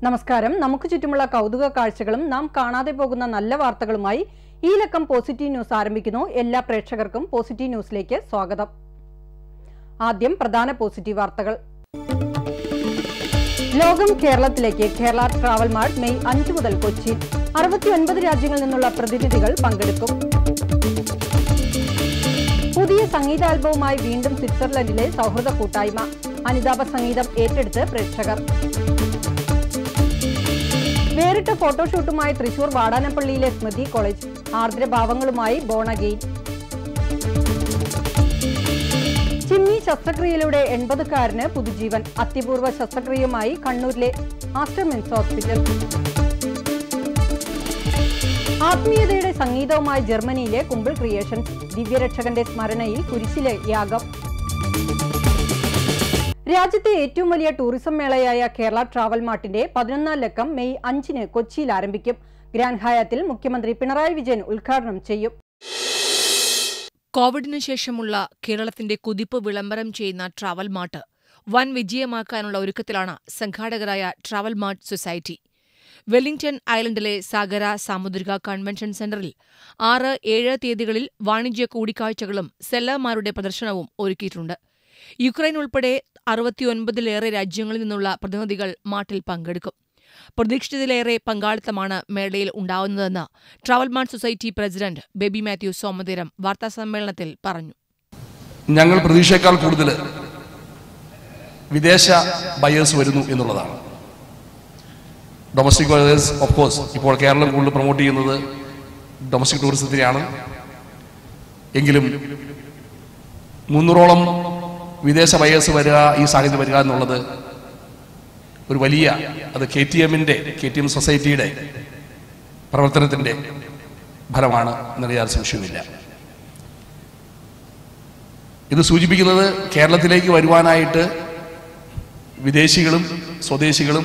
നമസ്കാരം നമുക്ക് ചുറ്റുമുള്ള കൗതുക കാഴ്ചകളും നാം കാണാതെ പോകുന്ന നല്ല വാർത്തകളുമായി ഈ ലക്കം പോസിറ്റീവ് ന്യൂസ് ആരംഭിക്കുന്നു എല്ലാ പ്രേക്ഷകർക്കും പോസിറ്റീവ് ന്യൂസിലേക്ക് സ്വാഗതം ആദ്യം പ്രധാന പോസിറ്റീവ് വാർത്തകൾ ലോകം കേരളത്തിലേക്ക് കേരള ട്രാവൽ മാർട്ട് മെയ് അഞ്ച് മുതൽ കൊച്ചി അറുപത്തി ഒൻപത് രാജ്യങ്ങളിൽ നിന്നുള്ള പ്രതിനിധികൾ പങ്കെടുക്കും പുതിയ സംഗീതാൽബവുമായി വീണ്ടും സ്വിറ്റ്സർലൻഡിലെ സൗഹൃദ കൂട്ടായ്മ അനിതാപ സംഗീതം ഏറ്റെടുത്ത് പ്രേക്ഷകർ വേറിട്ട ഫോട്ടോഷൂട്ടുമായി തൃശൂർ വാടാനപ്പള്ളിയിലെ സ്മൃതി കോളേജ് ആർദ്രഭാവങ്ങളുമായി ബോണഗെയിൻ ചിമ്മി ശസ്ത്രക്രിയയിലൂടെ എൺപതുകാരന് പുതുജീവൻ അത്യപൂർവ ശസ്ത്രക്രിയയുമായി കണ്ണൂരിലെ ആസ്റ്റർ മിംസ് ഹോസ്പിറ്റൽ ആത്മീയതയുടെ സംഗീതവുമായി ജർമ്മനിയിലെ കുമ്പിൾ ക്രിയേഷൻസ് ദിവ്യരക്ഷകന്റെ സ്മരണയിൽ കുരിശിലെ യാഗം രാജ്യത്തെ ഏറ്റവും വലിയ ടൂറിസം മേളയായ കേരള ട്രാവൽ മാർട്ടിന്റെ പതിനൊന്നാം ലക്കം മെയ് അഞ്ചിന് കൊച്ചിയിൽ ആരംഭിക്കും ഗ്രാൻഡ് ഹയാത്തിൽ മുഖ്യമന്ത്രി പിണറായി വിജയൻ ഉദ്ഘാടനം ചെയ്യും കോവിഡിന് ശേഷമുള്ള കേരളത്തിന്റെ കുതിപ്പ് വിളംബരം ചെയ്യുന്ന ട്രാവൽ മാർട്ട് വൻ വിജയമാക്കാനുള്ള ഒരുക്കത്തിലാണ് സംഘാടകരായ ട്രാവൽ മാർട്ട് സൊസൈറ്റി വെല്ലിംഗ്ടൺ ഐലൻഡിലെ സാഗര സാമുദ്രിക കൺവെൻഷൻ സെന്ററിൽ ആറ് ഏഴ് തീയതികളിൽ വാണിജ്യ കൂടിക്കാഴ്ചകളും സെല്ലർമാരുടെ പ്രദർശനവും ഒരുക്കിയിട്ടുണ്ട് യുക്രൈൻ ഉൾപ്പെടെ അറുപത്തിയൊൻപതിലേറെ രാജ്യങ്ങളിൽ നിന്നുള്ള പ്രതിനിധികൾ മാർട്ടിൽ പങ്കെടുക്കും പ്രതീക്ഷിച്ചതിലേറെ പങ്കാളിത്തമാണ് മേളയിൽ ഉണ്ടാവുന്നതെന്ന് travel mart society president Baby Mathew Somatheeram വാർത്താസമ്മേളനത്തിൽ പറഞ്ഞു ഞങ്ങൾ പ്രതീക്ഷയേക്കാൾ കൂടുതൽ വിദേശ ബയേഴ്സ് വരുന്നു എന്നുള്ളതാണ് ഡൊമസ്റ്റിക് ബയേഴ്സ് ഓഫ് കോഴ്സ് ഇപ്പോൾ കേരളം കൂടുതൽ പ്രൊമോട്ട് ചെയ്യുന്നത് ഡൊമസ്റ്റിക് ടൂറിസത്തിനെയാണ് എങ്കിലും മുന്നൂറോളം വിദേശ ബയേഴ്സ് വരിക ഈ സാഹചര്യം വരിക എന്നുള്ളത് ഒരു വലിയ അത് കെ ടി എമ്മിൻ്റെ കെ ടി എം സൊസൈറ്റിയുടെ പ്രവർത്തനത്തിൻ്റെ ഫലമാണ് എന്നതിൽ യാതൊരു സംശയവുമില്ല ഇത് സൂചിപ്പിക്കുന്നത് കേരളത്തിലേക്ക് വരുവാനായിട്ട് വിദേശികളും സ്വദേശികളും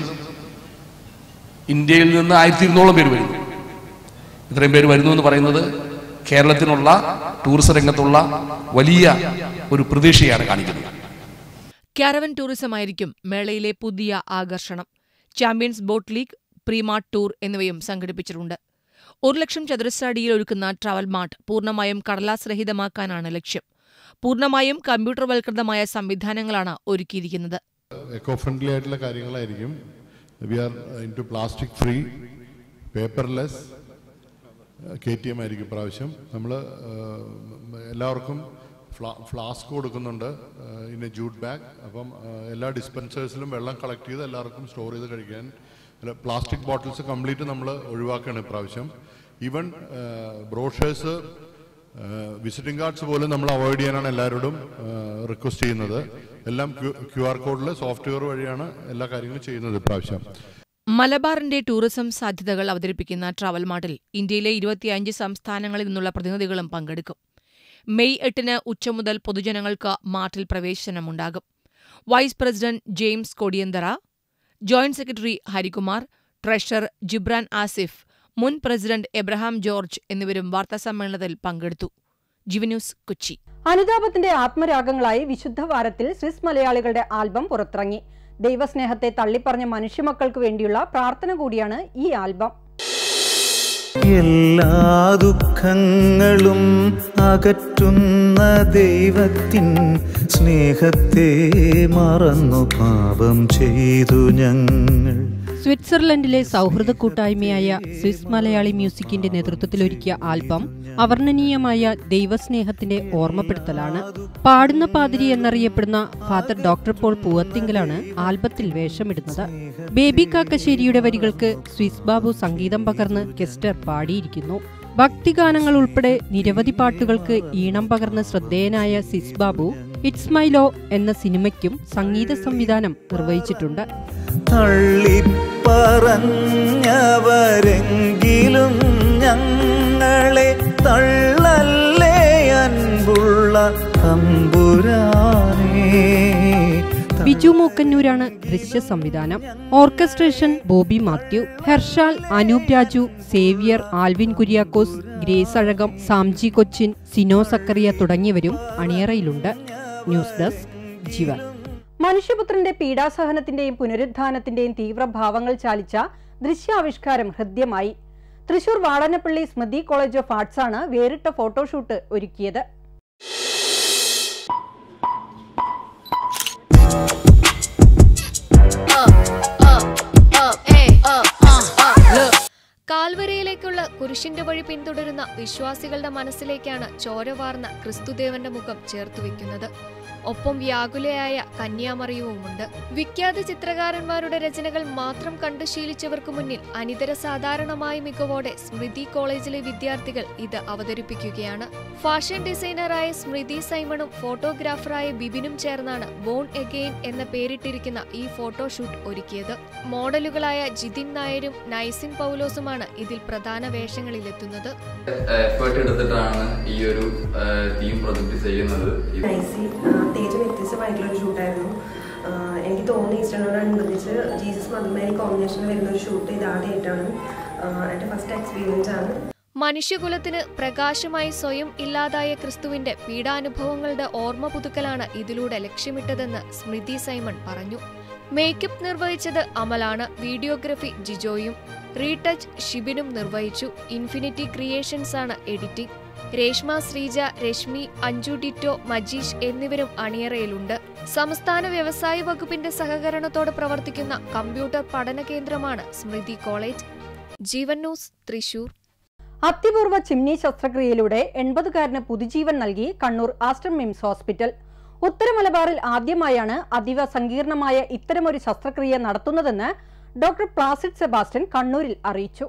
ഇന്ത്യയിൽ നിന്ന് ആയിരത്തി ഇരുന്നൂറോളം പേര് വരുന്നു ഇത്രയും പേര് വരുന്നു എന്ന് പറയുന്നത് കേരളത്തിനുള്ള ടൂറിസം രംഗത്തുള്ള വലിയ ഒരു പ്രതീക്ഷയാണ് കാണിക്കുന്നത് കാരവൻ ടൂറിസമായിരിക്കും മേളയിലെ പുതിയ ആകർഷണം champions boat league premart tour എന്നിവയും സംഘടിപ്പിച്ചിട്ടുണ്ട് ഒരു ലക്ഷം ചതുരശ്ര അടിയിൽ ഒരുക്കുന്ന ട്രാവൽ മാർട്ട് പൂർണ്ണമായും കടലാസ് രഹിതമാക്കാനാണ് ലക്ഷ്യം പൂർണ്ണമായും കമ്പ്യൂട്ടർവൽകൃതമായ സംവിധാനങ്ങളാണ് ഒരുക്കിയിരിക്കുന്നത് എക്കോ ഫ്രണ്ട്ലി ആയിട്ടുള്ള കാര്യങ്ങളായിരിക്കും we are into plastic free paperless K T M ആയിരിക്കും പ്രാവശ്യം നമ്മൾ എല്ലാവർക്കും ഫ്ലാ ഫ്ലാസ്ക് കൊടുക്കുന്നുണ്ട് ഇൻ എ ജൂട്ട് ബാഗ് അപ്പം ആ, എല്ലാ ഡിസ്പെൻസേഴ്സിലും വെള്ളം കളക്ട് ചെയ്ത് എല്ലാവർക്കും സ്റ്റോർ ചെയ്ത് കഴിക്കാൻ പ്ലാസ്റ്റിക് ബോട്ടിൽസ് കംപ്ലീറ്റ് നമ്മൾ ഒഴിവാക്കുകയാണ് ഇപ്രാവശ്യം ഈവൻ ബ്രോഷേഴ്സ് വിസിറ്റിംഗ് കാർഡ്സ് പോലും നമ്മൾ അവോയ്ഡ് ചെയ്യാനാണ് എല്ലാവരോടും റിക്വസ്റ്റ് ചെയ്യുന്നത് എല്ലാം ക്യു ആർ കോഡിൽ സോഫ്റ്റ്വെയർ വഴിയാണ് എല്ലാ കാര്യങ്ങളും ചെയ്യുന്നത് ഇപ്രാവശ്യം മലബാറിന്റെ ടൂറിസം സാധ്യതകൾ അവതരിപ്പിക്കുന്ന ട്രാവൽ മാർട്ടിൽ ഇന്ത്യയിലെ ഇരുപത്തിയഞ്ച് സംസ്ഥാനങ്ങളിൽ നിന്നുള്ള പ്രതിനിധികളും പങ്കെടുക്കും മെയ് എട്ടിന് ഉച്ച മുതൽ പൊതുജനങ്ങൾക്ക് മാർട്ടിൽ പ്രവേശനമുണ്ടാകും vice president James Kodiyanthara joint secretary Harikumar treasurer Jibran Asif മുൻ പ്രസിഡന്റ് എബ്രഹാം ജോർജ് എന്നിവരും വാർത്താസമ്മേളനത്തിൽ പങ്കെടുത്തു ജിവന്യൂസ് കൊച്ചി അനുതാപത്തിന്റെ ആത്മരാഗങ്ങളായി വിശുദ്ധ വാരത്തിൽ സ്വിസ് മലയാളികളുടെ ആൽബം പുറത്തിറങ്ങി ദൈവസ്നേഹത്തെ തള്ളിപ്പറഞ്ഞ മനുഷ്യമക്കൾക്ക് വേണ്ടിയുള്ള പ്രാർത്ഥന കൂടിയാണ് ഈ ആൽബം എല്ലാ ദുഃഖങ്ങളും അകറ്റുന്ന ദൈവത്തിൻ സ്നേഹത്തെ മറന്നു പാപം ചെയ്തു ഞങ്ങൾ സ്വിറ്റ്സർലൻഡിലെ സൗഹൃദ കൂട്ടായ്മയായ സ്വിസ് മലയാളി മ്യൂസിക്കിന്റെ നേതൃത്വത്തിലൊരുക്കിയ ആൽബം അവർണ്ണനീയമായ ദൈവസ്നേഹത്തിന്റെ ഓർമ്മപ്പെടുത്തലാണ് പാടുന്ന പാതിരി എന്നറിയപ്പെടുന്ന ഫാദർ ഡോക്ടർ പോൾ പൂവത്തിങ്കലാണ് ആൽബത്തിൽ വേഷമിടുന്നത് ബേബി കാക്കശ്ശേരിയുടെ വരികൾക്ക് സ്വിസ് ബാബു സംഗീതം പകർന്ന് കെസ്റ്റർ പാടിയിരിക്കുന്നു ഭക്തിഗാനങ്ങൾ ഉൾപ്പെടെ നിരവധി പാട്ടുകൾക്ക് ഈണം പകർന്ന് ശ്രദ്ധേയനായ Swiss Babu it's my law എന്ന സിനിമയ്ക്കും സംഗീത സംവിധാനം നിർവഹിച്ചിട്ടുണ്ട് തള്ളിപ്പറഞ്ഞവരെങ്കിലും ഞങ്ങളെ തള്ളല്ലേ അൻപുള്ള തമ്പുരാനേ ബിജു മൂക്കന്നൂരാണ് ദൃശ്യ സംവിധാനം ഓർക്കസ്ട്രേഷൻ ബോബി മാത്യു ഹെർഷാൽ അനൂപ് രാജു സേവിയർ ആൽവിൻ കുര്യാക്കോസ് ഗ്രേസ് അഴകം സാംജി കൊച്ചിൻ സിനോ സക്കറിയ തുടങ്ങിയവരും അണിയറയിലുണ്ട് ന്യൂസ് ഡെസ്ക് ജീവൻ മനുഷ്യപുത്രന്റെ പീഡാസഹനത്തിന്റെയും പുനരുദ്ധാനത്തിന്റെയും തീവ്രഭാവങ്ങൾ ചാലിച്ച ദൃശ്യാവിഷ്കാരം ഹൃദ്യമായി Thrissur Vadanappally Smriti college of arts ആണ് വേറിട്ട ഫോട്ടോഷൂട്ട് ഒരുക്കിയത് കാൽവരയിലേക്കുള്ള കുരിശിന്റെ വഴി പിന്തുടരുന്ന വിശ്വാസികളുടെ മനസ്സിലേക്കാണ് ചോരവാർന്ന ക്രിസ്തുദേവന്റെ മുഖം ചേർത്തുവെക്കുന്നത് ഒപ്പം വ്യാകുലയായ കന്യാമറിയവുമുണ്ട് വിഖ്യാത ചിത്രകാരന്മാരുടെ രചനകൾ മാത്രം കണ്ടു ശീലിച്ചവർക്ക് മുന്നിൽ അനിതര സാധാരണമായ മികവോടെ സ്മൃതി കോളേജിലെ വിദ്യാർത്ഥികൾ ഇത് അവതരിപ്പിക്കുകയാണ് ഫാഷൻ ഡിസൈനറായ സ്മൃതി സൈമണും ഫോട്ടോഗ്രാഫറായ ബിബിനും ചേർന്നാണ് ബോൺ എഗെയിൻ എന്ന പേരിട്ടിരിക്കുന്ന ഈ ഫോട്ടോഷൂട്ട് ഒരുക്കിയത് മോഡലുകളായ ജിതിൻ നായരും നൈസിൻ പൗലോസുമാണ് ഇതിൽ പ്രധാന വേഷങ്ങളിലെത്തുന്നത് എഫേർട്ട് എടുത്തിട്ടാണ് ഈ ഒരു തീം പ്രൊജക്ട് ചെയ്യുന്നത് ഇത് നൈസി തികച്ചും വ്യത്യസ്തമായിട്ടുള്ള ഒരു ഷൂട്ടായിരുന്നു ആഹ് എനിക്ക് തോന്നി ഈസ്റ്ററിനോടനുബന്ധിച്ച് ജീസസ് മദർമേരി കോമ്പിനേഷനിൽ വരുന്ന ഒരു ഷൂട്ട് ഇത് ആദ്യമായിട്ടാണ് ആഹ് എൻ്റെ ഫസ്റ്റ് എക്സ്പീരിയൻസ് ആണ് മനുഷ്യകുലത്തിന് പ്രകാശമായി സ്വയം ഇല്ലാതായ ക്രിസ്തുവിന്റെ പീഡാനുഭവങ്ങളുടെ ഓർമ്മ പുതുക്കലാണ് ഇതിലൂടെ ലക്ഷ്യമിട്ടതെന്ന് സ്മൃതി സൈമൺ പറഞ്ഞു മേക്കപ്പ് നിർവഹിച്ചത് അമലാണ് വീഡിയോഗ്രഫി ജിജോയും റീടച്ച് ഷിബിനും നിർവഹിച്ചു ഇൻഫിനിറ്റി ക്രിയേഷൻസ് ആണ് എഡിറ്റിംഗ് രേഷ്മ ശ്രീജ രശ്മി അഞ്ജു ഡിറ്റോ മജീഷ് എന്നിവരും അണിയറയിലുണ്ട് സംസ്ഥാന വ്യവസായ വകുപ്പിന്റെ സഹകരണത്തോടെ പ്രവർത്തിക്കുന്ന കമ്പ്യൂട്ടർ പഠന കേന്ദ്രമാണ് സ്മൃതി കോളേജ് ജീവൻ ന്യൂസ് തൃശൂർ അത്യപൂർവ ചിമ്നി ശസ്ത്രക്രിയയിലൂടെ എൺപതുകാരന് പുതുജീവൻ നൽകി കണ്ണൂർ ആസ്റ്റർ മിംസ് ഹോസ്പിറ്റൽ ഉത്തര മലബാറിൽ ആദ്യമായാണ് അതീവ സങ്കീർണമായ ഇത്തരമൊരു ശസ്ത്രക്രിയ നടത്തുന്നതെന്ന് ഡോക്ടർ പ്ലാസിഡ് സെബാസ്റ്റ്യൻ കണ്ണൂരിൽ അറിയിച്ചു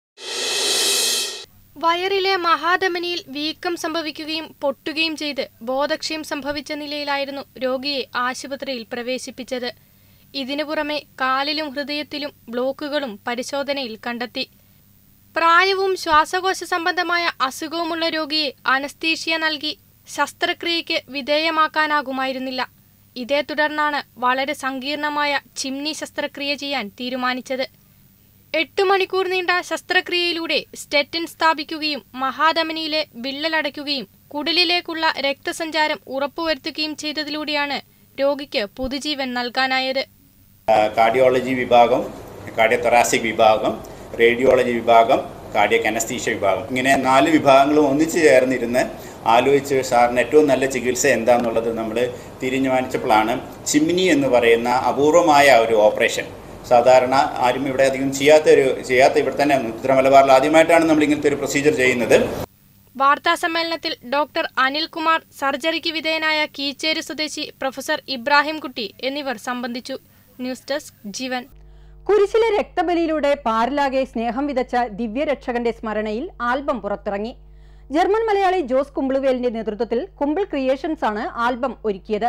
വയറിലെ മഹാധമനിയിൽ വീക്കം സംഭവിക്കുകയും പൊട്ടുകയും ചെയ്ത് ബോധക്ഷയം സംഭവിച്ച നിലയിലായിരുന്നു രോഗിയെ ആശുപത്രിയിൽ പ്രവേശിപ്പിച്ചത് ഇതിനു പുറമെ കാലിലും ഹൃദയത്തിലും ബ്ലോക്കുകളും പരിശോധനയിൽ കണ്ടെത്തി പ്രായവും ശ്വാസകോശ സംബന്ധമായ അസുഖവുമുള്ള രോഗിയെ അനസ്തീഷ്യ നൽകി ശസ്ത്രക്രിയയ്ക്ക് വിധേയമാക്കാനാകുമായിരുന്നില്ല ഇതേ തുടർന്നാണ് വളരെ സങ്കീർണമായ ചിമ്നി ശസ്ത്രക്രിയ ചെയ്യാൻ തീരുമാനിച്ചത് എട്ടു മണിക്കൂർ നീണ്ട ശസ്ത്രക്രിയയിലൂടെ സ്റ്റെറ്റിൻ സ്ഥാപിക്കുകയും മഹാധമനിയിലെ വിള്ളലടയ്ക്കുകയും കുടലിലേക്കുള്ള രക്തസഞ്ചാരം ഉറപ്പുവരുത്തുകയും ചെയ്തതിലൂടെയാണ് രോഗിക്ക് പുതുജീവൻ നൽകാനായത് കാർഡിയോളജി വിഭാഗം കാർഡിയോതൊറാസിക് വിഭാഗം റേഡിയോളജി വിഭാഗം കാർഡിയക് അനസ്തീഷ്യ വിഭാഗം ഇങ്ങനെ നാല് വിഭാഗങ്ങളും ഒന്നിച്ചു ചേർന്നിരുന്ന് ആലോചിച്ച് സാറിന് ഏറ്റവും നല്ല ചികിത്സ എന്താണെന്നുള്ളത് നമ്മൾ തീരുമാനിച്ചപ്പോഴാണ് ചിമ്മിനി എന്ന് പറയുന്ന അപൂർവമായ ഒരു ഓപ്പറേഷൻ സാധാരണ ആരും ഇവിടെ അധികം ചെയ്യാത്ത ഒരു ചെയ്യാത്ത ഇവിടെ തന്നെ ഉത്തര മലബാറിൽ ആദ്യമായിട്ടാണ് നമ്മൾ ഇങ്ങനത്തെ ഒരു പ്രൊസീജിയർ ചെയ്യുന്നത് വാർത്താ സമ്മേളനത്തിൽ ഡോക്ടർ അനിൽകുമാർ സർജറിക്ക് വിധേയനായ കീച്ചേരി സ്വദേശി പ്രൊഫസർ ഇബ്രാഹിം കുട്ടി എന്നിവർ സംബന്ധിച്ചു ന്യൂസ് ഡെസ്ക് ജീവൻ കുരിശിലെ രക്തബലിയിലൂടെ പാരിലാകെ സ്നേഹം വിതച്ച ദിവ്യരക്ഷകന്റെ സ്മരണയിൽ ആൽബം പുറത്തിറങ്ങി ജർമ്മൻ മലയാളി ജോസ് കുമ്പിളുവേലിന്റെ നേതൃത്വത്തിൽ കുമ്പിൾ ക്രിയേഷൻസ് ആണ് ആൽബം ഒരുക്കിയത്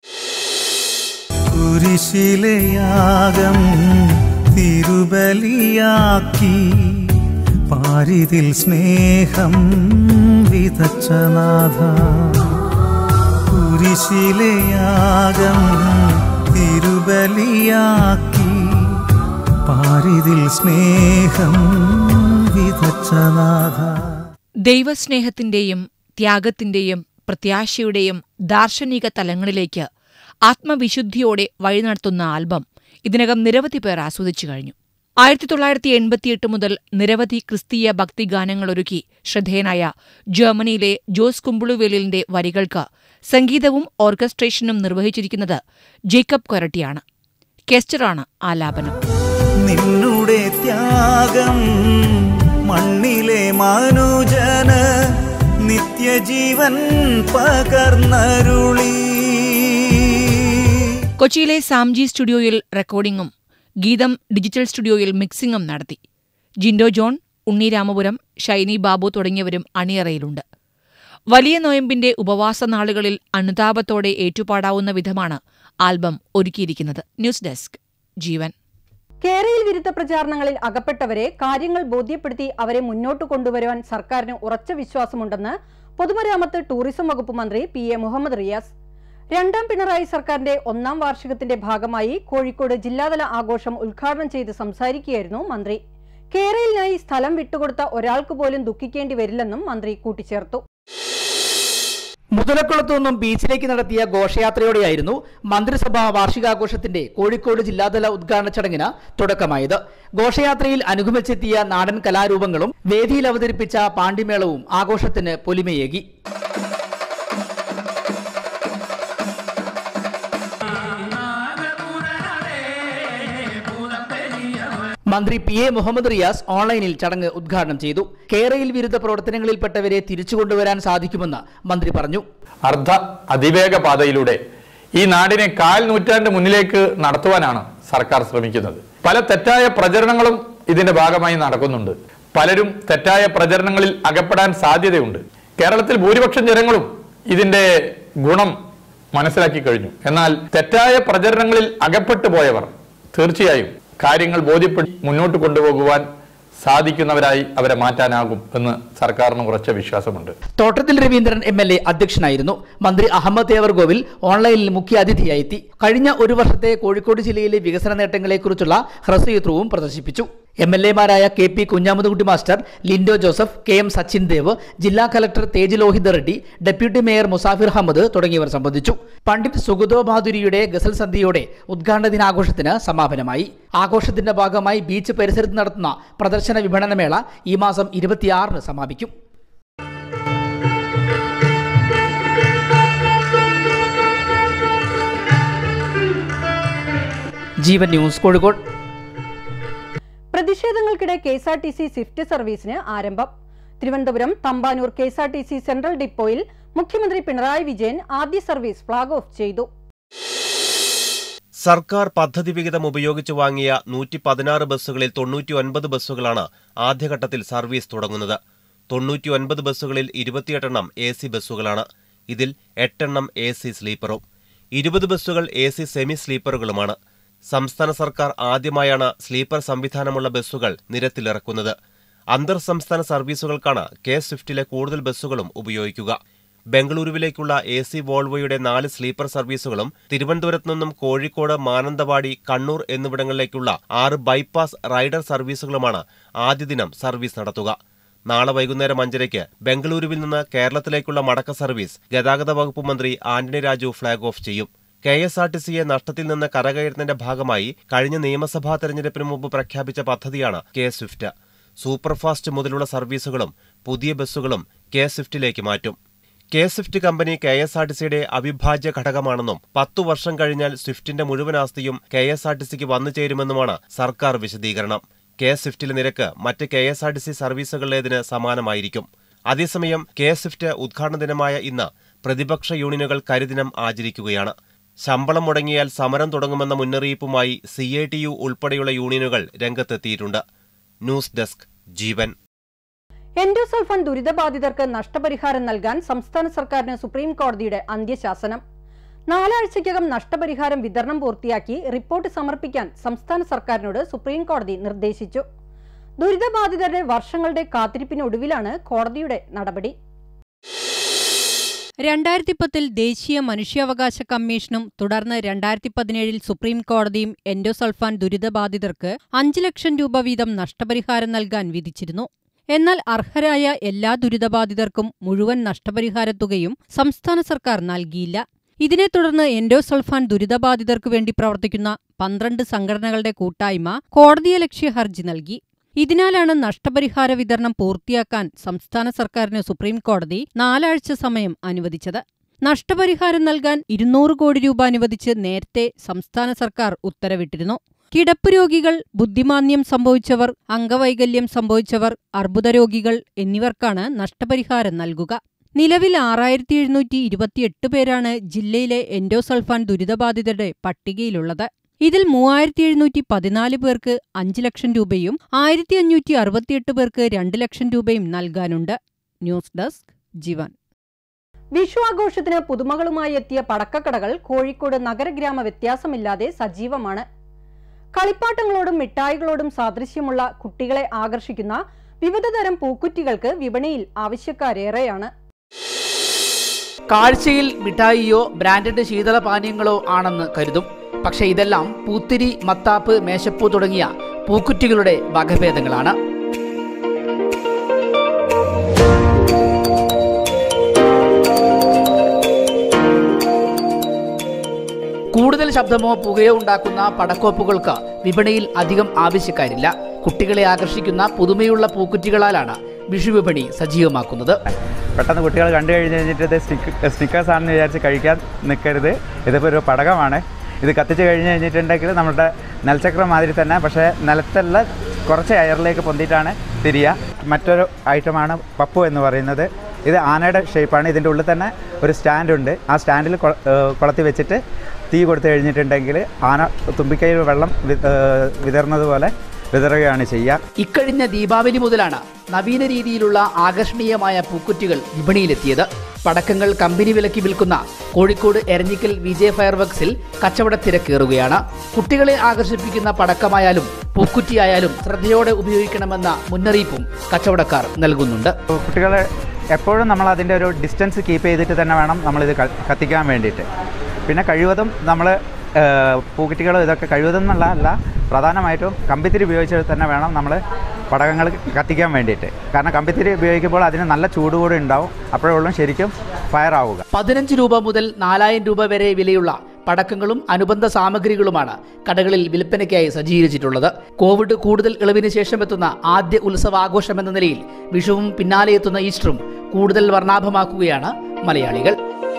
കുരിശിലയാകം തിരുബലിയാക്കി പാരിതിൽ സ്നേഹം വിതച്ചനാഥ കുരിശിലയാകം തിരുബലിയാക്കി പാരിതിൽ സ്നേഹം വിതച്ചനാഥ ദൈവസ്നേഹത്തിന്റെയും ത്യാഗത്തിന്റെയും പ്രത്യാശയുടെയും ദാർശനിക തലങ്ങളിലേക്ക് ആത്മവിശുദ്ധിയോടെ വഴി നടത്തുന്ന ആൽബം ഇതിനകം നിരവധി പേർ ആസ്വദിച്ചു കഴിഞ്ഞു ആയിരത്തി തൊള്ളായിരത്തി എൺപത്തിയെട്ട് മുതൽ നിരവധി ക്രിസ്തീയ ഭക്തിഗാനങ്ങളൊരുക്കി ശ്രദ്ധേയനായ ജർമ്മനിയിലെ ജോസ് കുമ്പിളുവേലിന്റെ വരികൾക്ക് സംഗീതവും ഓർക്കസ്ട്രേഷനും നിർവഹിച്ചിരിക്കുന്നത് ജേക്കബ് കൊരട്ടിയാണ് കെസ്റ്ററാണ് ആലാപനം നിന്നുടെ ത്യാഗം മണ്ണിലെ മനുജന് നിത്യജീവൻ പകർന്നരുളി കൊച്ചിയിലെ സാംജി സ്റ്റുഡിയോയിൽ റെക്കോർഡിംഗും ഗീതം ഡിജിറ്റൽ സ്റ്റുഡിയോയിൽ മിക്സിംഗും നടത്തി ജിൻഡോ ജോൺ ഉണ്ണി രാമപുരം ഷൈനി ബാബു തുടങ്ങിയവരും അണിയറയിലുണ്ട് വലിയ നോയമ്പിന്റെ ഉപവാസ നാളുകളിൽ അനുതാപത്തോടെ ഏറ്റുപാടാവുന്ന വിധമാണ് ആൽബം ഒരുക്കിയിരിക്കുന്നത് ന്യൂസ് ഡെസ്ക് ജീവൻ കേരയിൽ വിരുദ്ധ പ്രചാരണങ്ങളിൽ അകപ്പെട്ടവരെ കാര്യങ്ങൾ ബോധ്യപ്പെടുത്തി അവരെ മുന്നോട്ട് കൊണ്ടുവരുവാൻ സർക്കാരിന് ഉറച്ച വിശ്വാസമുണ്ടെന്ന് പൊതുമരാമത്ത് ടൂറിസം വകുപ്പ് മന്ത്രി പി എ മുഹമ്മദ് റിയാസ് രണ്ടാം പിണറായി സർക്കാരിന്റെ ഒന്നാം വാർഷികത്തിന്റെ ഭാഗമായി കോഴിക്കോട് ജില്ലാതല ആഘോഷം ഉദ്ഘാടനം ചെയ്ത് സംസാരിക്കുകയായിരുന്നു മന്ത്രി കേരളിനായി സ്ഥലം വിട്ടുകൊടുത്ത ഒരാൾക്ക് പോലും ദുഃഖിക്കേണ്ടി വരില്ലെന്നും മന്ത്രി കൂട്ടിച്ചേർത്തു മുതലക്കുളത്തു നിന്നും ബീച്ചിലേക്ക് നടത്തിയ ഘോഷയാത്രയോടെയായിരുന്നു മന്ത്രിസഭാ വാർഷികാഘോഷത്തിന്റെ കോഴിക്കോട് ജില്ലാതല ഉദ്ഘാടന ചടങ്ങിന് തുടക്കമായത് ഘോഷയാത്രയിൽ അനുഗമിച്ചെത്തിയ നാടൻ കലാരൂപങ്ങളും വേദിയിൽ അവതരിപ്പിച്ച പാണ്ടിമേളവും ആഘോഷത്തിന് പൊലിമയേകി മന്ത്രി പി എ മുഹമ്മദ് റിയാസ് ഓൺലൈനിൽ ചടങ്ങ് ഉദ്ഘാടനം ചെയ്തു കേരയിൽ വിരുദ്ധ പ്രവർത്തനങ്ങളിൽപ്പെട്ടവരെ തിരിച്ചുകൊണ്ടുവരാൻ സാധിക്കുമെന്ന് മന്ത്രി പറഞ്ഞു അർദ്ധ അതിവേഗ പാതയിലൂടെ ഈ നാടിനെ കാൽ നൂറ്റാണ്ട് മുന്നിലേക്ക് നടത്തുവാനാണ് സർക്കാർ ശ്രമിക്കുന്നത് പല തെറ്റായ പ്രചരണങ്ങളും ഇതിന്റെ ഭാഗമായി നടക്കുന്നുണ്ട് പലരും തെറ്റായ പ്രചരണങ്ങളിൽ അകപ്പെടാൻ സാധ്യതയുണ്ട് കേരളത്തിൽ ഭൂരിപക്ഷം ജനങ്ങളും ഇതിന്റെ ഗുണം മനസ്സിലാക്കി കഴിഞ്ഞു എന്നാൽ തെറ്റായ പ്രചരണങ്ങളിൽ അകപ്പെട്ടു പോയവർ തീർച്ചയായും കാര്യങ്ങൾ ബോധ്യപ്പെട്ട് മുന്നോട്ട് കൊണ്ടുപോകുവാൻ സാധിക്കുന്നവരായി അവരെ മാറ്റാനാകും എന്ന് സർക്കാരിന് ഉറച്ച വിശ്വാസമുണ്ട് തോട്ടത്തിൽ രവീന്ദ്രൻ എം എൽ എ അധ്യക്ഷനായിരുന്നു മന്ത്രി അഹമ്മദ് തേവർഗോവിൽ ഓൺലൈനിൽ മുഖ്യ അതിഥിയായി എത്തി കഴിഞ്ഞ ഒരു വർഷത്തെ കോഴിക്കോട് ജില്ലയിലെ വികസന നേട്ടങ്ങളെക്കുറിച്ചുള്ള ഹ്രസ്വചിത്രവും പ്രദർശിപ്പിച്ചു എം എൽ എമാരായ K P Kunhammadkutty master Lindo Joseph K M Sachin Dev ജില്ലാ collector Tej Lohith Reddy deputy mayor Musafir Ahammed തുടങ്ങിയവർ സംബന്ധിച്ചു പണ്ഡിറ്റ് സുഗതോ ബഹാദുരിയുടെ ഗസൽ സന്ധ്യയോടെ ഉദ്ഘാടന ദിനാഘോഷത്തിന് സമാപനമായി ആഘോഷത്തിന്റെ ഭാഗമായി ബീച്ച് പരിസരത്ത് നടത്തുന്ന പ്രദർശന വിപണനമേള ഈ മാസം ഇരുപത്തിയാറിന് സമാപിക്കും ജീവൻ ന്യൂസ് കോഴിക്കോട് പ്രതിഷേധങ്ങൾക്കിടെ K S R T C swift സർവീസിന് ആരംഭം Thiruvananthapuram Thampanoor K S R T C central ഡിപ്പോയിൽ മുഖ്യമന്ത്രി പിണറായി വിജയൻ ആദ്യ സർവീസ് ഫ്ളാഗ് ഓഫ് ചെയ്തു സർക്കാർ പദ്ധതി വിഹിതം ഉപയോഗിച്ച് വാങ്ങിയ നൂറ്റി പതിനാറ് ബസ്സുകളിൽ തൊണ്ണൂറ്റി ഒൻപത് ബസ്സുകളാണ് ആദ്യഘട്ടത്തിൽ സർവീസ് തുടങ്ങുന്നത് തൊണ്ണൂറ്റി ഒൻപത് ബസ്സുകളിൽ ഇരുപത്തിയെട്ടെണ്ണം എ സി ബസ്സുകളാണ് ഇതിൽ എട്ടെണ്ണം എ സി സ്ലീപ്പറും ഇരുപത് ബസ്സുകൾ എ സി സെമി സ്ലീപ്പറുകളുമാണ് സംസ്ഥാന സർക്കാർ ആദ്യമായാണ് സ്ലീപ്പർ സംവിധാനമുള്ള ബസ്സുകൾ നിരത്തിലിറക്കുന്നത് അന്തർ സംസ്ഥാന സർവീസുകൾക്കാണ് കെ സ്വിഫ്റ്റിലെ കൂടുതൽ ബസ്സുകളും ഉപയോഗിക്കുക ബംഗളൂരുവിലേക്കുള്ള എ സി വോൾവോയുടെ നാല് സ്ലീപ്പർ സർവീസുകളും തിരുവനന്തപുരത്ത് നിന്നും കോഴിക്കോട് മാനന്തവാടി കണ്ണൂർ എന്നിവിടങ്ങളിലേക്കുള്ള ആറ് ബൈപ്പാസ് റൈഡർ സർവീസുകളുമാണ് ആദ്യ ദിനം സർവീസ് നടത്തുക നാളെ വൈകുന്നേരം അഞ്ചരയ്ക്ക് ബംഗളൂരുവിൽ നിന്ന് കേരളത്തിലേക്കുള്ള മടക്ക സർവീസ് ഗതാഗത വകുപ്പ് മന്ത്രി ആന്റണി രാജു ഫ്ളാഗ് ഓഫ് ചെയ്യും കെ എസ് ആർ ടി സിയെ നഷ്ടത്തിൽ നിന്ന് കരകയറുന്നതിന്റെ ഭാഗമായി കഴിഞ്ഞ നിയമസഭാ തെരഞ്ഞെടുപ്പിന് മുമ്പ് പ്രഖ്യാപിച്ച പദ്ധതിയാണ് കെ സ്വിഫ്റ്റ് സൂപ്പർഫാസ്റ്റ് മുതലുള്ള സർവീസുകളും പുതിയ ബസ്സുകളും കെ സ്വിഫ്റ്റിലേക്ക് മാറ്റും K swift company K S R T സിയുടെ അവിഭാജ്യ ഘടകമാണെന്നും പത്തു വർഷം കഴിഞ്ഞാൽ സ്വിഫ്റ്റിന്റെ മുഴുവൻ ആസ്തിയും കെ എസ് ആർ ടി സിക്ക് വന്നു ചേരുമെന്നുമാണ് സർക്കാർ വിശദീകരണം കെ സ്വിഫ്റ്റിലെ നിരക്ക് മറ്റ് K S R T C സർവീസുകളിലേതിന് സമാനമായിരിക്കും അതേസമയം കെ സ്വിഫ്റ്റ് ഉദ്ഘാടന ദിനമായ ഇന്ന് പ്രതിപക്ഷ യൂണിയനുകൾ കരിദിനം ആചരിക്കുകയാണ് ശമ്പളം മുടങ്ങിയാൽ സമരം തുടങ്ങുമെന്ന മുന്നറിയിപ്പുമായി സി ഐ ടി യു ഉൾപ്പെടെയുള്ള യൂണിയനുകൾ രംഗത്തെത്തിയിട്ടുണ്ട് ന്യൂസ് ഡെസ്ക് ജീവൻ എൻഡോസൾഫാൻ ദുരിതബാധിതർക്ക് നഷ്ടപരിഹാരം നൽകാൻ സംസ്ഥാന സർക്കാരിന് സുപ്രീം കോടതിയുടെ അന്ത്യശാസനം നാലാഴ്ചയ്ക്കകം നഷ്ടപരിഹാരം വിതരണം പൂർത്തിയാക്കി റിപ്പോർട്ട് സമർപ്പിക്കാൻ സംസ്ഥാന സർക്കാരിനോട് സുപ്രീം കോടതി നിർദ്ദേശിച്ചു ദുരിതബാധിതരുടെ വർഷങ്ങളുടെ കാത്തിരിപ്പിനൊടുവിലാണ് കോടതിയുടെ നടപടി രണ്ടായിരത്തി പത്തിൽ ദേശീയ മനുഷ്യാവകാശ കമ്മീഷനും തുടർന്ന് രണ്ടായിരത്തി പതിനേഴിൽ സുപ്രീം കോടതിയും എൻഡോസൾഫാൻ ദുരിതബാധിതർക്ക് അഞ്ച് ലക്ഷം രൂപ വീതം നഷ്ടപരിഹാരം നൽകാൻ വിധിച്ചിരുന്നു എന്നാൽ അർഹരായ എല്ലാ ദുരിതബാധിതർക്കും മുഴുവൻ നഷ്ടപരിഹാരത്തുകയും സംസ്ഥാന സർക്കാർ നൽകിയില്ല ഇതിനെ തുടർന്ന് എൻഡോസൾഫാൻ ദുരിതബാധിതർക്കു വേണ്ടി പ്രവർത്തിക്കുന്ന പന്ത്രണ്ട് സംഘടനകളുടെ കൂട്ടായ്മ കോടതിയലക്ഷ്യ ഹർജി നൽകി ഇതിനാലാണ് നഷ്ടപരിഹാര വിതരണം പൂർത്തിയാക്കാൻ സംസ്ഥാന സർക്കാരിന് സുപ്രീം കോടതി നാലാഴ്ച സമയം അനുവദിച്ചത് നഷ്ടപരിഹാരം നൽകാൻ ഇരുന്നൂറ് കോടി രൂപ അനുവദിച്ച് നേരത്തെ സംസ്ഥാന സർക്കാർ ഉത്തരവിട്ടിരുന്നു കിടപ്പ് രോഗികൾ ബുദ്ധിമാന്യം സംഭവിച്ചവർ അംഗവൈകല്യം സംഭവിച്ചവർ അർബുദ രോഗികൾ എന്നിവർക്കാണ് നഷ്ടപരിഹാരം നൽകുക നിലവിൽ ആറായിരത്തി എഴുന്നൂറ്റി ഇരുപത്തിയെട്ട് പേരാണ് ജില്ലയിലെ എൻഡോസൾഫാൻ ദുരിതബാധിതരുടെ പട്ടികയിലുള്ളത് ഇതിൽ മൂവായിരത്തി എഴുന്നൂറ്റി പതിനാല് പേർക്ക് അഞ്ച് ലക്ഷം രൂപയും ആയിരത്തി അഞ്ഞൂറ്റി അറുപത്തിയെട്ട് പേർക്ക് രണ്ട് ലക്ഷം രൂപയും നൽകാനുണ്ട് ന്യൂസ് ഡെസ്ക് ജീവൻ വിഷു ആഘോഷത്തിന് പുതുമകളുമായി എത്തിയ പടക്കക്കടകൾ കോഴിക്കോട് നഗരഗ്രാമ വ്യത്യാസമില്ലാതെ സജീവമാണ് കളിപ്പാട്ടങ്ങളോടും മിഠായികളോടും സാദൃശ്യമുള്ള കുട്ടികളെ ആകർഷിക്കുന്ന വിവിധതരം പൂക്കുറ്റികൾക്ക് വിപണിയിൽ ആവശ്യക്കാരേറെയാണ് കാഴ്ചയിൽ മിഠായിയോ ബ്രാൻഡഡ് ശീതളപാനീയങ്ങളോ ആണെന്ന് കരുതും പക്ഷേ ഇതെല്ലാം പൂത്തിരി മത്താപ്പ് മേശപ്പൂ തുടങ്ങിയ പൂക്കുറ്റികളുടെ വകഭേദങ്ങളാണ് കൂടുതൽ ശബ്ദമോ പുകയോ ഉണ്ടാക്കുന്ന പടക്കോപ്പുകൾക്ക് വിപണിയിൽ അധികം ആവശ്യക്കാരില്ല കുട്ടികളെ ആകർഷിക്കുന്ന പുതുമയുള്ള പൂക്കുറ്റികളാലാണ് വിഷു വിപണി സജീവമാക്കുന്നത് പെട്ടെന്ന് കുട്ടികൾ കണ്ടു കഴിഞ്ഞ് കഴിഞ്ഞിട്ട് ഇത് സ്റ്റിക്ക് സ്റ്റിക്കേഴ്സ് ആണെന്ന് വിചാരിച്ച് കഴിക്കാൻ നിൽക്കരുത് ഇതിപ്പോൾ ഒരു പടകമാണ് ഇത് കത്തിച്ച് കഴിഞ്ഞ് കഴിഞ്ഞിട്ടുണ്ടെങ്കിൽ നമ്മുടെ നെൽച്ചക്രം മാതിരി തന്നെ പക്ഷേ നിലത്തല്ല കുറച്ച് എയറിലേക്ക് പൊന്തിയിട്ടാണ് തിരിയുക മറ്റൊരു ഐറ്റമാണ് പപ്പു എന്ന് പറയുന്നത് ഇത് ആനയുടെ ഷേപ്പാണ് ഇതിൻ്റെ ഉള്ളിൽ തന്നെ ഒരു സ്റ്റാൻഡ് ഉണ്ട് ആ സ്റ്റാൻഡിൽ കൊ- ഏഹ് കൊളത്തി വെച്ചിട്ട് തീ കൊടുത്തു കഴിഞ്ഞിട്ടുണ്ടെങ്കിൽ ആന തുമ്പിക്കൈയിൽ വെള്ളം വി- ഏഹ് വിതറുന്നത് പോലെ വിതറുകയാണ് ചെയ്യുക ഇക്കഴിഞ്ഞ ദീപാവലി മുതലാണ് നവീന രീതിയിലുള്ള ആകർഷണീയമായ പൂക്കുറ്റികൾ വിപണിയിലെത്തിയത് പടക്കങ്ങൾ കമ്പനി വിലക്കി വിൽക്കുന്ന കോഴിക്കോട് എരഞ്ഞിക്കൽ വിജയ് ഫയർവർക്സിൽ കച്ചവട തിരക്കേറുകയാണ് കുട്ടികളെ ആകർഷിപ്പിക്കുന്ന പടക്കമായാലും പൂക്കുറ്റിയായാലും ശ്രദ്ധയോടെ ഉപയോഗിക്കണമെന്ന മുന്നറിയിപ്പും കച്ചവടക്കാർ നൽകുന്നുണ്ട് കുട്ടികളെ എപ്പോഴും നമ്മൾ അതിൻ്റെ ഒരു ഡിസ്റ്റൻസ് കീപ്പ് ചെയ്തിട്ട് തന്നെ വേണം നമ്മളിത് ക- കത്തിക്കാൻ വേണ്ടിയിട്ട് പിന്നെ കഴിവതും നമ്മൾ പൂക്കുറ്റികളും ഇതൊക്കെ കഴിവതും എന്നുള്ള അല്ല പ്രധാനമായിട്ടും കമ്പിത്തിരി ഉപയോഗിച്ച് തന്നെ വേണം നമ്മൾ പടകങ്ങൾ കത്തിക്കാൻ വേണ്ടിയിട്ട് കാരണം കമ്പിത്തിരി ഉപയോഗിക്കുമ്പോൾ അതിന് നല്ല ചൂട് കൂടി ഉണ്ടാവും അപ്പോഴേ ഉള്ളൂ ശരിക്കും ഫയർ ആവുക പതിനഞ്ച് രൂപ മുതൽ നാലായിരം രൂപ വരെ വിലയുള്ള പടക്കങ്ങളും അനുബന്ധ സാമഗ്രികളുമാണ് കടകളിൽ വിൽപ്പനയ്ക്കായി സജ്ജീകരിച്ചിട്ടുള്ളത് കോവിഡ് കൂടുതൽ ഇളവിന് ശേഷം എത്തുന്ന ആദ്യ ഉത്സവാഘോഷം എന്ന നിലയിൽ വിഷുവും പിന്നാലെ എത്തുന്ന ഈസ്റ്ററും കൂടുതൽ വർണ്ണാഭമാക്കുകയാണ് മലയാളികൾ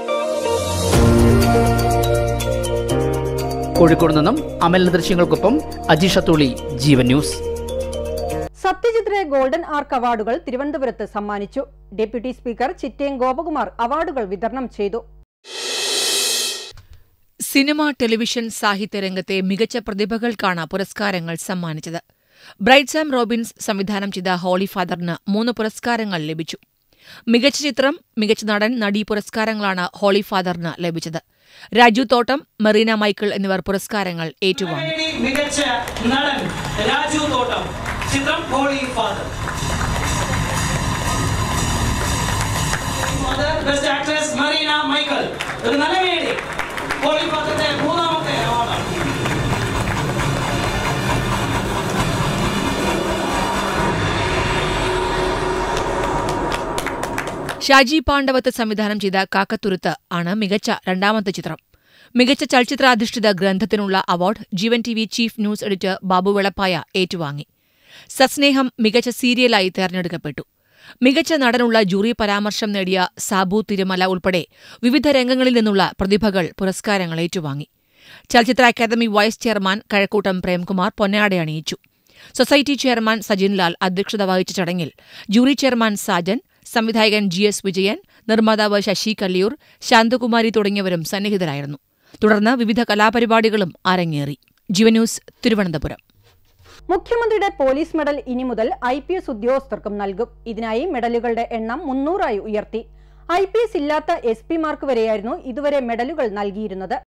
കോഴിക്കോട് നിന്നും അമൽ ദൃശ്യങ്ങൾക്കൊപ്പം അജീഷ തുളി ജീവൻ ന്യൂസ് സത്യജിത്രയെ ഗോൾഡൻ ആർക്ക് അവാർഡുകൾ തിരുവനന്തപുരത്ത് സമ്മാനിച്ചു ഡെപ്യൂട്ടി സ്പീക്കർ ചിറ്റേം ഗോപകുമാർ അവാർഡുകൾ വിതരണം ചെയ്തു സിനിമ ടെലിവിഷൻ സാഹിത്യ രംഗത്തെ മികച്ച പ്രതിഭകൾക്കാണ് പുരസ്കാരങ്ങൾ സമ്മാനിച്ചത് ബ്രൈറ്റ് സാം റോബിൻസ് സംവിധാനം ചെയ്ത ഹോളി ഫാദറിന് മൂന്ന് പുരസ്കാരങ്ങൾ ലഭിച്ചു മികച്ച ചിത്രം മികച്ച നടൻ നടി പുരസ്കാരങ്ങളാണ് ഹോളി ഫാദറിന് ലഭിച്ചത് രാജു തോട്ടം മെറീന മൈക്കിൾ എന്നിവർ പുരസ്കാരങ്ങൾ ഏറ്റുവാങ്ങി മികച്ച നടൻ രാജു തോട്ടം ചിത്രം holy father best actress Marina Michael ഒരു നല്ല വേണ്ടി ഹോളി ഫാദറിന്റെ മൂന്നാമത്തെ അവാർഡാണ് ഷാജി പാണ്ഡവത്ത് സംവിധാനം ചെയ്ത കാക്കത്തുരുത്ത് ആണ് മികച്ച രണ്ടാമത്തെ ചിത്രം മികച്ച ചലച്ചിത്രാധിഷ്ഠിത ഗ്രന്ഥത്തിനുള്ള award Jeevan T V chief news editor Babu Velappaya ഏറ്റുവാങ്ങി സസ്നേഹം മികച്ച സീരിയലായി തെരഞ്ഞെടുക്കപ്പെട്ടു മികച്ച നടനുള്ള ജൂറി പരാമർശം നേടിയ സാബു തിരുമല ഉൾപ്പെടെ വിവിധ രംഗങ്ങളിൽ നിന്നുള്ള പ്രതിഭകൾ പുരസ്കാരങ്ങൾ ഏറ്റുവാങ്ങി ചലച്ചിത്ര academy vice chairman Kazhakkoottam Premkumar പൊന്നാടയണിയിച്ചു സൊസൈറ്റി ചെയർമാൻ സജിൻ ലാൽ അധ്യക്ഷത വഹിച്ച ചടങ്ങിൽ ജൂറി ചെയർമാൻ സാജൻ സംവിധായകൻ ജി എസ് വിജയൻ നിർമ്മാതാവ് ശശി കല്ലിയൂർ ശാന്തകുമാരി തുടങ്ങിയവരും സന്നിഹിതരായിരുന്നു തുടർന്ന് വിവിധ കലാപരിപാടികളും അരങ്ങേറി ജീവന്യൂസ് തിരുവനന്തപുരം മുഖ്യമന്ത്രിയുടെ പോലീസ് മെഡൽ ഇനി മുതൽ ഐ പി എസ് ഉദ്യോഗസ്ഥർക്കും നൽകും ഇതിനായി മെഡലുകളുടെ എണ്ണം മുന്നൂറായി ഉയർത്തി ഐ പി എസ് ഇല്ലാത്ത എസ് പിമാർക്ക് വരെയായിരുന്നു ഇതുവരെ മെഡലുകൾ നൽകിയിരുന്നത്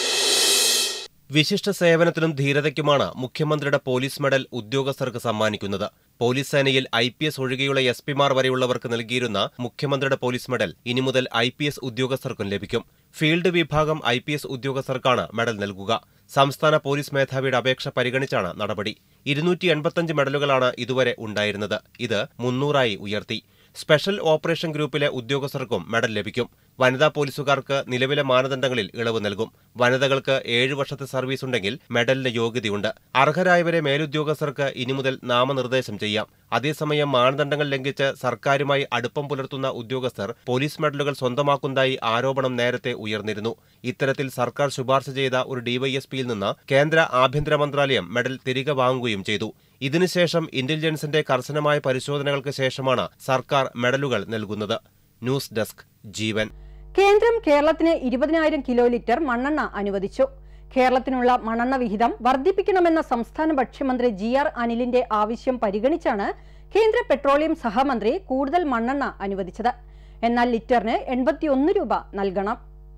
വിശിഷ്ട സേവനത്തിനും ധീരതയ്ക്കുമാണ് മുഖ്യമന്ത്രിയുടെ പോലീസ് മെഡൽ ഉദ്യോഗസ്ഥർക്ക് സമ്മാനിക്കുന്നത് പോലീസ് സേനയിൽ ഐ പി എസ് ഒഴികെയുള്ള എസ് പിമാർ വരെയുള്ളവർക്ക് നൽകിയിരുന്ന മുഖ്യമന്ത്രിയുടെ പോലീസ് മെഡൽ ഇനി മുതൽ ഐ പി എസ് ഉദ്യോഗസ്ഥർക്കും ലഭിക്കും ഫീൽഡ് വിഭാഗം ഐ പി എസ് ഉദ്യോഗസ്ഥർക്കാണ് മെഡൽ നൽകുക സംസ്ഥാന പോലീസ് മേധാവിയുടെ അപേക്ഷ പരിഗണിച്ചാണ് നടപടി ഇരുന്നൂറ്റി എൺപത്തഞ്ച് മെഡലുകളാണ് ഇതുവരെ ഉണ്ടായിരുന്നത് ഇത് മുന്നൂറായി ഉയർത്തി സ്പെഷ്യൽ ഓപ്പറേഷൻ ഗ്രൂപ്പിലെ ഉദ്യോഗസ്ഥർക്കും മെഡൽ ലഭിക്കും വനിതാ പോലീസുകാർക്ക് നിലവിലെ മാനദണ്ഡങ്ങളിൽ ഇളവ് നൽകും വനിതകൾക്ക് ഏഴ് വർഷത്തെ സർവീസ് ഉണ്ടെങ്കിൽ മെഡലിന് യോഗ്യതയുണ്ട് അർഹരായവരെ മേലുദ്യോഗസ്ഥർക്ക് ഇനി മുതൽ നാമനിർദ്ദേശം ചെയ്യാം അതേസമയം മാനദണ്ഡങ്ങൾ ലംഘിച്ച് സർക്കാരുമായി അടുപ്പം പുലർത്തുന്ന ഉദ്യോഗസ്ഥർ പോലീസ് മെഡലുകൾ സ്വന്തമാക്കുന്നതായി ആരോപണം നേരത്തെ ഉയർന്നിരുന്നു ഇത്തരത്തിൽ സർക്കാർ ശുപാർശ ചെയ്ത ഒരു ഡിവൈഎസ്പിയിൽ നിന്ന് കേന്ദ്ര ആഭ്യന്തര മന്ത്രാലയം മെഡൽ തിരികെ വാങ്ങുകയും ചെയ്തു ഇതിനുശേഷം ഇന്റലിജൻസിന്റെ കർശനമായ പരിശോധനകൾക്ക് ശേഷമാണ് സർക്കാർ മെഡലുകൾ നൽകുന്നത് ന്യൂസ് ഡെസ്ക് ജീവൻ കേന്ദ്രം കേരളത്തിന് ഇരുപതിനായിരം കിലോ ലിറ്റർ മണ്ണെണ്ണ അനുവദിച്ചു കേരളത്തിനുള്ള മണ്ണെണ്ണ വിഹിതം വർദ്ധിപ്പിക്കണമെന്ന സംസ്ഥാന ഭക്ഷ്യമന്ത്രി ജി ആർ അനിലിന്റെ ആവശ്യം പരിഗണിച്ചാണ് കേന്ദ്ര പെട്രോളിയം സഹമന്ത്രി കൂടുതൽ മണ്ണെണ്ണ അനുവദിച്ചത് എന്നാൽ ലിറ്ററിന് എൺപത്തിയൊന്ന് രൂപ നൽകണം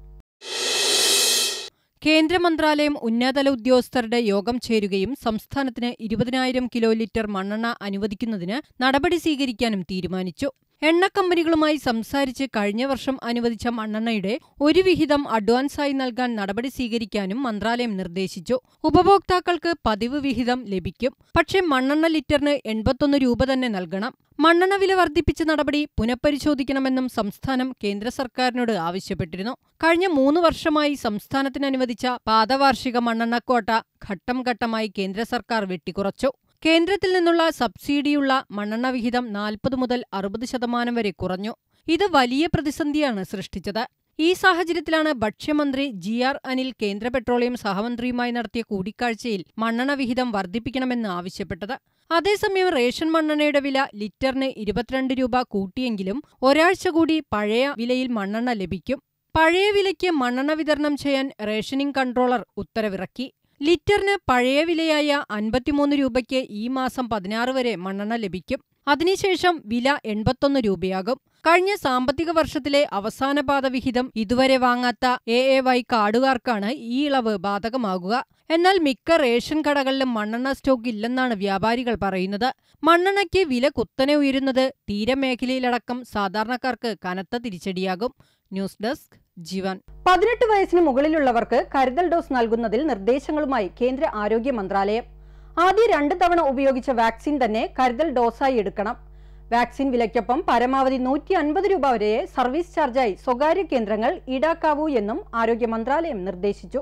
കേന്ദ്ര മന്ത്രാലയം ഉന്നതതല ഉദ്യോഗസ്ഥരുടെ യോഗം ചേരുകയും സംസ്ഥാനത്തിന് ഇരുപതിനായിരം കിലോ ലിറ്റർ മണ്ണെണ്ണ അനുവദിക്കുന്നതിന് നടപടി സ്വീകരിക്കാനും തീരുമാനിച്ചു എണ്ണക്കമ്പനികളുമായി സംസാരിച്ച് കഴിഞ്ഞ വർഷം അനുവദിച്ച മണ്ണെണ്ണയുടെ ഒരു വിഹിതം അഡ്വാൻസായി നൽകാൻ നടപടി സ്വീകരിക്കാനും മന്ത്രാലയം നിർദ്ദേശിച്ചു ഉപഭോക്താക്കൾക്ക് പതിവ് വിഹിതം ലഭിക്കും പക്ഷേ മണ്ണെണ്ണ ലിറ്ററിന് എൺപത്തൊന്ന് രൂപ തന്നെ നൽകണം മണ്ണെണ്ണ വില വർദ്ധിപ്പിച്ച നടപടി പുനഃപരിശോധിക്കണമെന്നും സംസ്ഥാനം കേന്ദ്ര സർക്കാരിനോട് ആവശ്യപ്പെട്ടിരുന്നു കഴിഞ്ഞ മൂന്ന് വർഷമായി സംസ്ഥാനത്തിന് അനുവദിച്ച പാദവാർഷിക മണ്ണെണ്ണ ക്വാട്ട ഘട്ടം ഘട്ടമായി കേന്ദ്ര സർക്കാർ വെട്ടിക്കുറച്ചു കേന്ദ്രത്തിൽ നിന്നുള്ള സബ്സിഡിയുള്ള മണ്ണെണ്ണ വിഹിതം നാൽപ്പത് മുതൽ അറുപത് ശതമാനം വരെ കുറഞ്ഞു ഇത് വലിയ പ്രതിസന്ധിയാണ് സൃഷ്ടിച്ചത് ഈ സാഹചര്യത്തിലാണ് ഭക്ഷ്യമന്ത്രി ജി ആർ അനിൽ കേന്ദ്ര പെട്രോളിയം സഹമന്ത്രിയുമായി നടത്തിയ കൂടിക്കാഴ്ചയിൽ മണ്ണെണ്ണ വിഹിതം വർദ്ധിപ്പിക്കണമെന്ന് ആവശ്യപ്പെട്ടത് അതേസമയം റേഷൻ മണ്ണെണ്ണയുടെ വില ലിറ്ററിന് ഇരുപത്തിരണ്ട് രൂപ കൂട്ടിയെങ്കിലും ഒരാഴ്ച കൂടി പഴയ വിലയിൽ മണ്ണെണ്ണ ലഭിക്കും പഴയ വിലയ്ക്ക് മണ്ണെണ്ണ വിതരണം ചെയ്യാൻ റേഷനിംഗ് കൺട്രോളർ ഉത്തരവിറക്കി ലിറ്ററിന് പഴയ വിലയായ അൻപത്തിമൂന്ന് രൂപയ്ക്ക് ഈ മാസം പതിനാറ് വരെ മണ്ണെണ്ണ ലഭിക്കും അതിനുശേഷം വില എൺപത്തൊന്ന് രൂപയാകും കഴിഞ്ഞ സാമ്പത്തിക വർഷത്തിലെ അവസാന പാത വിഹിതം ഇതുവരെ വാങ്ങാത്ത എ എ വൈ കാർഡുകാർക്കാണ് ഈ ഇളവ് ബാധകമാകുക എന്നാൽ മിക്ക റേഷൻ കടകളിലും മണ്ണെണ്ണ സ്റ്റോക്ക് ഇല്ലെന്നാണ് വ്യാപാരികൾ പറയുന്നത് മണ്ണെണ്ണയ്ക്ക് വില കുത്തനെ ഉയരുന്നത് തീരമേഖലയിലടക്കം സാധാരണക്കാർക്ക് കനത്ത തിരിച്ചടിയാകും ന്യൂസ് ഡെസ്ക് ജീവൻ പതിനെട്ട് വയസ്സിന് മുകളിലുള്ളവർക്ക് കരുതൽ ഡോസ് നൽകുന്നതിൽ നിർദ്ദേശങ്ങളുമായി കേന്ദ്ര ആരോഗ്യ മന്ത്രാലയം ആദ്യ രണ്ട് തവണ ഉപയോഗിച്ച വാക്സിൻ തന്നെ കരുതൽ ഡോസായി എടുക്കണം വാക്സിൻ വിലയ്ക്കൊപ്പം പരമാവധി നൂറ്റി അൻപത് രൂപ വരെ സർവീസ് ചാർജായി സ്വകാര്യ കേന്ദ്രങ്ങൾ ഈടാക്കാവൂ എന്നും ആരോഗ്യ മന്ത്രാലയം നിർദ്ദേശിച്ചു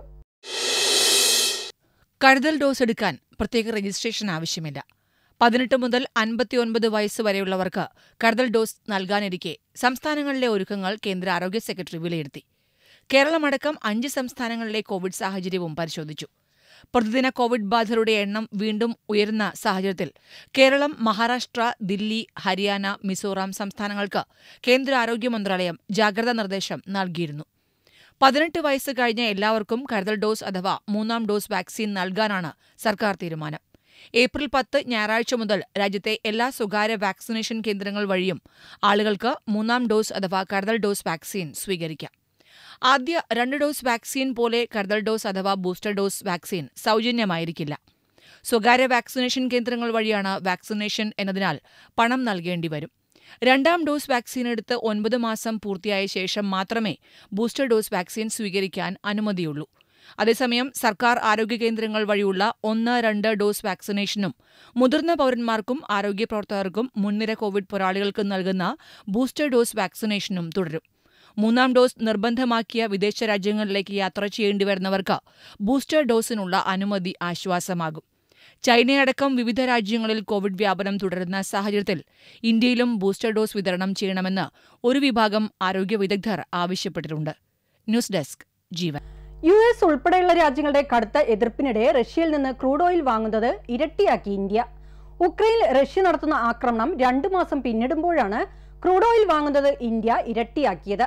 കരുതൽ ഡോസ് എടുക്കാൻ പ്രത്യേക രജിസ്ട്രേഷൻ ആവശ്യമില്ല പതിനെട്ട് മുതൽ അൻപത്തിയൊൻപത് വയസ്സ് വരെയുള്ളവർക്ക് കരുതൽ ഡോസ് നൽകാനിരിക്കെ സംസ്ഥാനങ്ങളിലെ ഒരുക്കങ്ങൾ കേന്ദ്ര ആരോഗ്യ സെക്രട്ടറി വിലയിരുത്തി കേരളമടക്കം അഞ്ച് സംസ്ഥാനങ്ങളിലെ കോവിഡ് സാഹചര്യവും പരിശോധിച്ചു പ്രതിദിന കോവിഡ് ബാധിതരുടെ എണ്ണം വീണ്ടും ഉയരുന്ന സാഹചര്യത്തിൽ കേരളം മഹാരാഷ്ട്ര ദില്ലി ഹരിയാന മിസോറാം സംസ്ഥാനങ്ങൾക്ക് കേന്ദ്ര ആരോഗ്യ മന്ത്രാലയം ജാഗ്രതാ നിർദ്ദേശം നൽകിയിരുന്നു പതിനെട്ട് വയസ്സ് കഴിഞ്ഞ എല്ലാവർക്കും കരുതൽ ഡോസ് അഥവാ മൂന്നാം ഡോസ് വാക്സിൻ നൽകാനാണ് സർക്കാർ തീരുമാനം ഏപ്രിൽ പത്ത് ഞായറാഴ്ച മുതൽ രാജ്യത്തെ എല്ലാ സ്വകാര്യ വാക്സിനേഷൻ കേന്ദ്രങ്ങൾ വഴിയും ആളുകൾക്ക് മൂന്നാം ഡോസ് അഥവാ കരുതൽ ഡോസ് വാക്സിൻ സ്വീകരിക്കാം ആദ്യ രണ്ട് ഡോസ് വാക്സിൻ പോലെ കരുതൽ ഡോസ് അഥവാ ബൂസ്റ്റർ ഡോസ് വാക്സിൻ സൗജന്യമായിരിക്കില്ല സ്വകാര്യ വാക്സിനേഷൻ കേന്ദ്രങ്ങൾ വഴിയാണ് വാക്സിനേഷൻ എന്നതിനാൽ പണം നൽകേണ്ടി വരും രണ്ടാം ഡോസ് വാക്സിൻ എടുത്ത് ഒൻപത് മാസം പൂർത്തിയായ ശേഷം മാത്രമേ ബൂസ്റ്റർ ഡോസ് വാക്സിൻ സ്വീകരിക്കാൻ അനുമതിയുള്ളൂ അതേസമയം സർക്കാർ ആരോഗ്യ കേന്ദ്രങ്ങൾ വഴിയുള്ള ഒന്ന് രണ്ട് ഡോസ് വാക്സിനേഷനും മുതിർന്ന പൌരന്മാർക്കും ആരോഗ്യ പ്രവർത്തകർക്കും മുൻനിര കോവിഡ് പോരാളികൾക്കും നൽകുന്ന ബൂസ്റ്റർ ഡോസ് വാക്സിനേഷനും തുടരും മൂന്നാം ഡോസ് നിർബന്ധമാക്കിയ വിദേശ രാജ്യങ്ങളിലേക്ക് യാത്ര ചെയ്യേണ്ടി വരുന്നവർക്ക് ബൂസ്റ്റർ ഡോസിനുള്ള അനുമതി ആശ്വാസമാകും ചൈനയടക്കം വിവിധ രാജ്യങ്ങളിൽ കോവിഡ് വ്യാപനം തുടരുന്ന സാഹചര്യത്തിൽ ഇന്ത്യയിലും ബൂസ്റ്റർ ഡോസ് വിതരണം ചെയ്യണമെന്ന് ഒരു വിഭാഗം ആരോഗ്യ വിദഗ്ധർ ആവശ്യപ്പെട്ടിട്ടുണ്ട് news desk Jeevan U S ഉൾപ്പെടെയുള്ള രാജ്യങ്ങളുടെ കടുത്ത എതിർപ്പിനിടെ റഷ്യയിൽ നിന്ന് ക്രൂഡ് ഓയിൽ വാങ്ങുന്നത് ഇരട്ടിയാക്കി ഇന്ത്യ ഉക്രൈനിൽ റഷ്യ നടത്തുന്ന ആക്രമണം രണ്ടു മാസം പിന്നിടുമ്പോഴാണ് ക്രൂഡ് ഓയിൽ വാങ്ങുന്നത് ഇന്ത്യ ഇരട്ടിയാക്കിയത്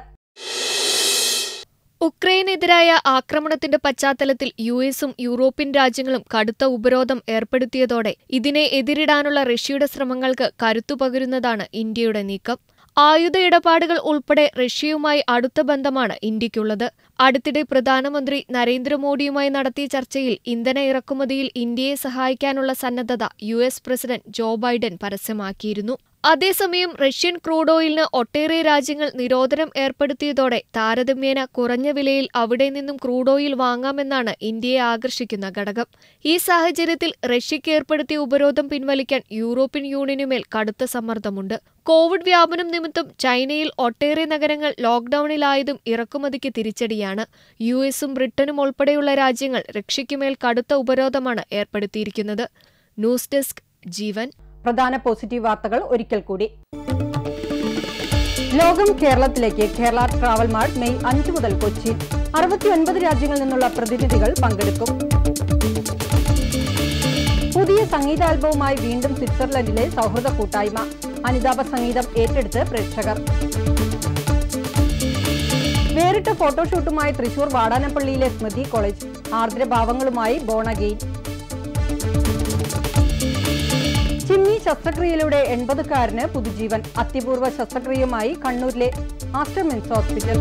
ഉക്രൈനെതിരായ ആക്രമണത്തിന്റെ പശ്ചാത്തലത്തിൽ യു എസും യൂറോപ്യൻ രാജ്യങ്ങളും കടുത്ത ഉപരോധം ഏർപ്പെടുത്തിയതോടെ ഇതിനെ എതിരിടാനുള്ള റഷ്യയുടെ ശ്രമങ്ങൾക്ക് കരുത്തുപകരുന്നതാണ് ഇന്ത്യയുടെ നീക്കം ആയുധ ഇടപാടുകൾ ഉൾപ്പെടെ റഷ്യയുമായി അടുത്ത ബന്ധമാണ് ഇന്ത്യയ്ക്കുള്ളത് അടുത്തിടെ പ്രധാനമന്ത്രി നരേന്ദ്രമോദിയുമായി നടത്തിയ ചർച്ചയിൽ ഇന്ധന ഇറക്കുമതിയിൽ ഇന്ത്യയെ സഹായിക്കാനുള്ള സന്നദ്ധത U S president Joe Biden പരസ്യമാക്കിയിരുന്നു അതേസമയം റഷ്യൻ ക്രൂഡ് ഓയിലിന് ഒട്ടേറെ രാജ്യങ്ങൾ നിരോധനം ഏർപ്പെടുത്തിയതോടെ താരതമ്യേന കുറഞ്ഞ വിലയിൽ അവിടെ നിന്നും ക്രൂഡ് ഓയിൽ വാങ്ങാമെന്നാണ് ഇന്ത്യയെ ആകർഷിക്കുന്ന ഘടകം ഈ സാഹചര്യത്തിൽ റഷ്യയ്ക്ക് ഏർപ്പെടുത്തിയ ഉപരോധം പിൻവലിക്കാൻ യൂറോപ്യൻ യൂണിയനുമേൽ കടുത്ത സമ്മർദ്ദമുണ്ട് കോവിഡ് വ്യാപനം നിമിത്തം ചൈനയിൽ ഒട്ടേറെ നഗരങ്ങൾ ലോക്ഡൌണിലായതും ഇറക്കുമതിക്ക് തിരിച്ചടിയാണ് യു എസും ബ്രിട്ടനും ഉൾപ്പെടെയുള്ള രാജ്യങ്ങൾ റഷ്യയ്ക്കുമേൽ കടുത്ത ഉപരോധമാണ് ഏർപ്പെടുത്തിയിരിക്കുന്നത് ന്യൂസ് ഡെസ്ക് ജീവൻ പ്രധാന പോസിറ്റീവ് വാർത്തകൾ ഒരിക്കൽ കൂടി ലോകം കേരളത്തിലേക്ക് കേരള ട്രാവൽ മാർട്ട് മെയ് അഞ്ച് മുതൽ കൊച്ചിയിൽ അറുപത്തിയൊൻപത് രാജ്യങ്ങളിൽ നിന്നുള്ള പ്രതിനിധികൾ പങ്കെടുക്കും പുതിയ സംഗീതാൽബവുമായി വീണ്ടും സ്വിറ്റ്സർലൻഡിലെ സൗഹൃദ കൂട്ടായ്മ അനിതാപ സംഗീതം ഏറ്റെടുത്ത് പ്രേക്ഷകർ വേറിട്ട ഫോട്ടോഷൂട്ടുമായി തൃശൂർ വാടാനപ്പള്ളിയിലെ സ്മൃതി കോളേജ് ആർദ്രഭാവങ്ങളുമായി ബോണഗെയിൻ ചിമ്മി ശസ്ത്രക്രിയയിലൂടെ എൺപതുകാരന് പുതുജീവൻ അത്യപൂർവ ശസ്ത്രക്രിയയുമായി കണ്ണൂരിലെ ആസ്റ്റർമെൻസ് ഹോസ്പിറ്റൽ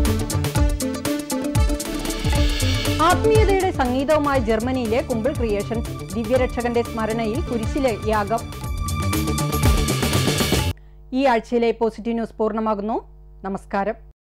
ആത്മീയതയുടെ സംഗീതവുമായി ജർമ്മനിയിലെ കുമ്പിൾ ക്രിയേഷൻസ് ദിവ്യരക്ഷകന്റെ സ്മരണയിൽ കുരിശിലെ യാഗം ഈ ആഴ്ചയിലെ പോസിറ്റീവ് ന്യൂസ് പൂർണ്ണമാകുന്നു നമസ്കാരം